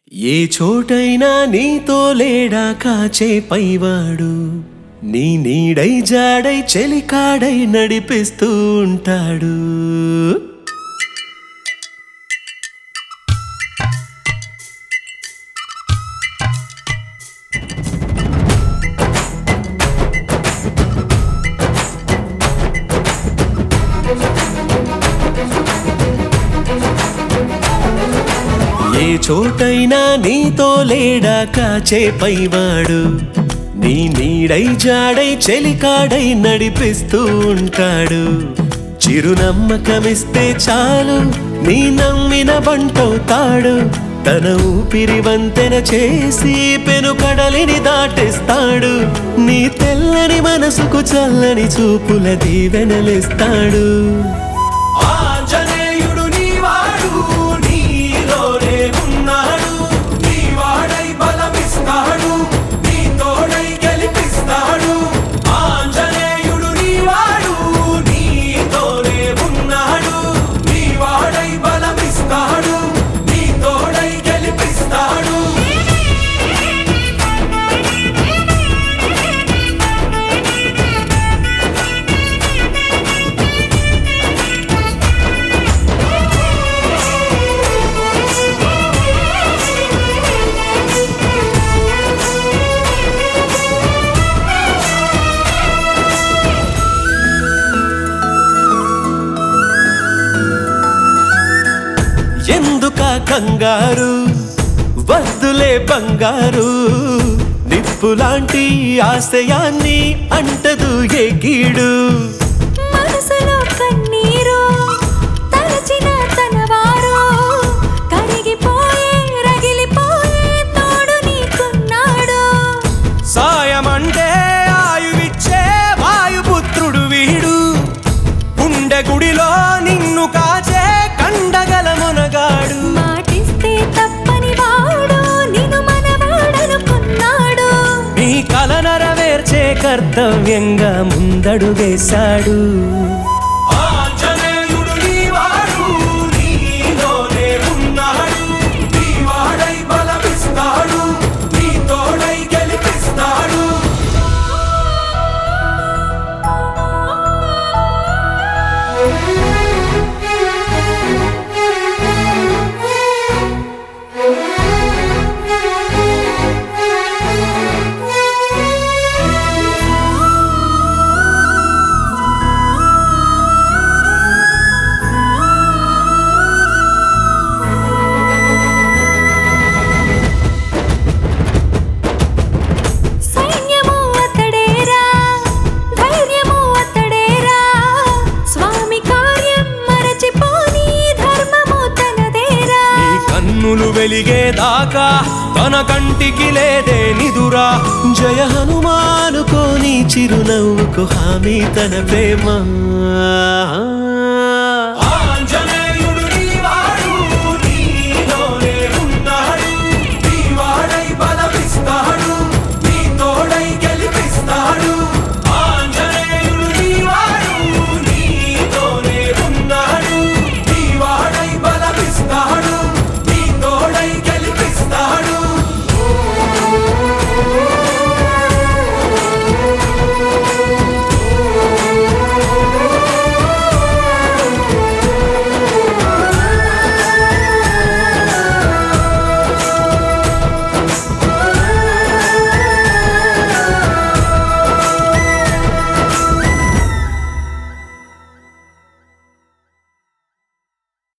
ఏ చోటైనా నీతో లేడా కాచే పైవాడు నీ నీడై జాడై చెలికాడై నడిపిస్తూ ఉంటాడు ఏ చోటైనా నీతో లేడా కాచే పైవాడు నీ నీడై జాడై చెలికాడై నడిపిస్తూ ఉంటాడు చిరునమ్మకమిస్తే చాలు నీ నమ్మిన బంటవుతాడు తన ఊపిరి వంతెన చేసి పెను కడలిని దాటేస్తాడు నీ తెల్లని మనసుకు చల్లని చూపుల దీవెనలిస్తాడు ఆంజనేయుడు నీవాడు నీలోనే ఉన్నాడు నీవాడై బలమిస్తాడు నీ తోడై గెలిపిస్తాడు ఆంజనేయుడు నీవాడు నీతోనే ఉన్నాడు నీవాడై బలమిస్తాడు నీ తోడై గెలిపిస్తాడు ఎందుక కంగారు వద్దులే బంగారు నిప్పులాంటి ఆశయాన్ని అంటదు ఏ కీడు మనసులో కన్నీరు తలచిన తనవారు కరిగిపోయే రగిలిపోయే తోడు నీకున్నాడు సాయమంటే ఆయువిచ్చే వాయుపుత్రుడు వీడు గుండె గుడిలో నిన్ను కాచే కండగల మునగాడు మాటిస్తే తప్పని వాడు నిన్ను మనవాడనుకున్నాడు నీ కల నెరవేర్చే కర్తవ్యంగా ముందడు వేశాడు ఆంజనేయుడు నీవాడు నీలోనే ఉన్నాడు నీవాడై బలమిస్తాడు నీ తోడై గెలిపిస్తాడు సైన్యము అతడేరా ధైర్యము అతడేరా స్వామి కార్యం మరచిపోని ధర్మము తనదేరా నీ కన్నులు వెలిగేదాకా తన కంటికి లేదే నిదురా జయ హనుమానుకోని చిరునవ్వుకు హామీ తన ప్రేమ